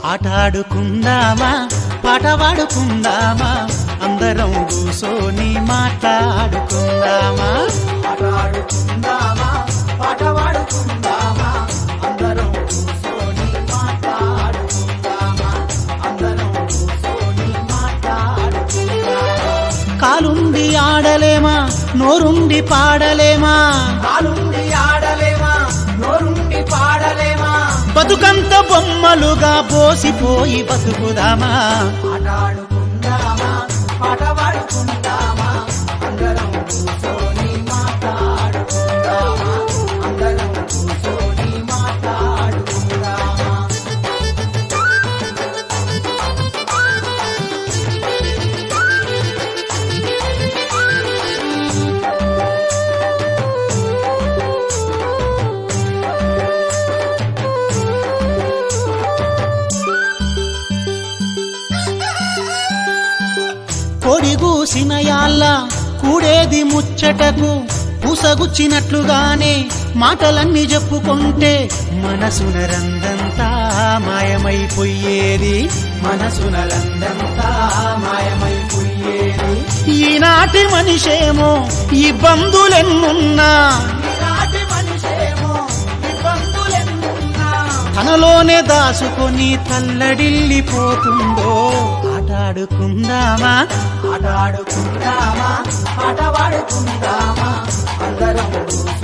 ఆటాడుకుందామా పాట పాడుకుందామా అందరం కూసోని మాట్లాడుకుందామా ఆటాడుకుందామా పాట పాడుకుందామా అందరం కూర్చొని మాట్లాడుకుందామా అందరం కూర్చొని మాట్లాడుకుందామా కాలుండి ఆడలేమా నోరుండి పాడలేమా కాలుండి ఆడలేమా నోరుండి పాడలేమా బతుకంత బొమ్మలుగా పోసిపోయి బతుకుదామా ఆటాడుకుందామా పాట పాడుకుందామా అందరం కూర్చొని మాట్లాడుకుందామా అందరం కూర్చొని మాట్లాడుకుందామా పొడిగూసిన యాళ్ళ కూడేది ముచ్చటకు పూసగుచ్చినట్లుగానే మాటలన్నీ చెప్పుకుంటే మనసున రందంతా మాయమైపోయేది మనసున లందంతా మాయమైపోయేది ఈనాటి మనిషేమో ఇబ్బందులెన్నున్నా ఈనాటి మనిషేమో ఇబ్బందులెన్నున్నా తనలోనే దాచుకొని తల్లడిల్లిపోతుందో ఆటాడుకుందామా ఆటాడుకుందామా పాట పాడుకుందామా అందరం